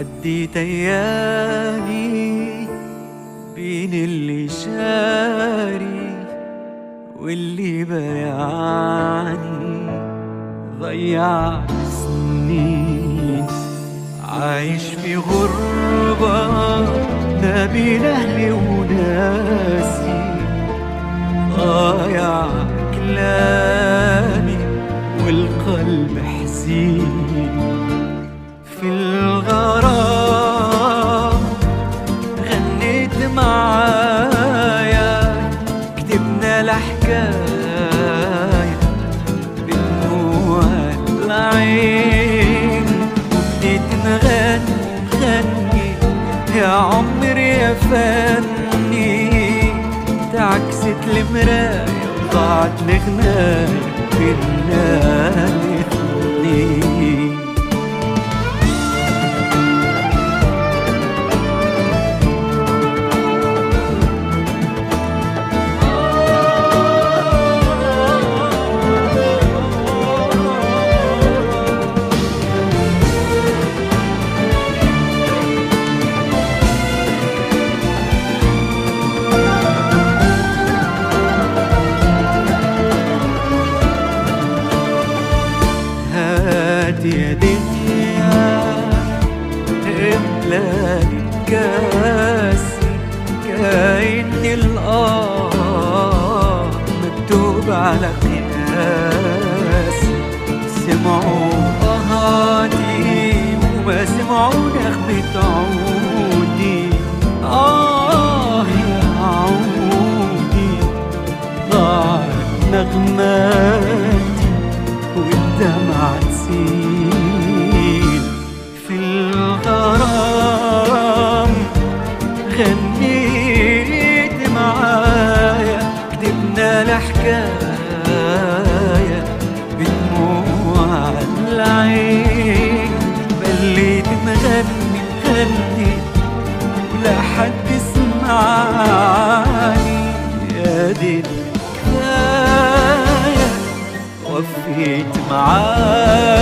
عديت ايامي بين اللي شاري واللي بايعني ضيعت سنين عايش في غربة ما بين أهلي وناسي ضايع كلامي والقلب حزين في الغرام غنيت معايا كتبنا الحكاية بدموع العين وبديت نغني غني يا عمري يا فني تعكست المراية وضاعت الغناية بينا الاتنين هات يا دنيا املاني كاسي كأني الآه مكتوب على قياسي سمعوا آهاتي وما سمعوا نغمة عودي آه يا عودي ضاعت نغماتي والدمعة تسيل في الغرام غنيت معايا كتبنا الحكاية بدموع العين بليت نغني نغني ولا حد سمعني يا دي الحكاية وفيت معاك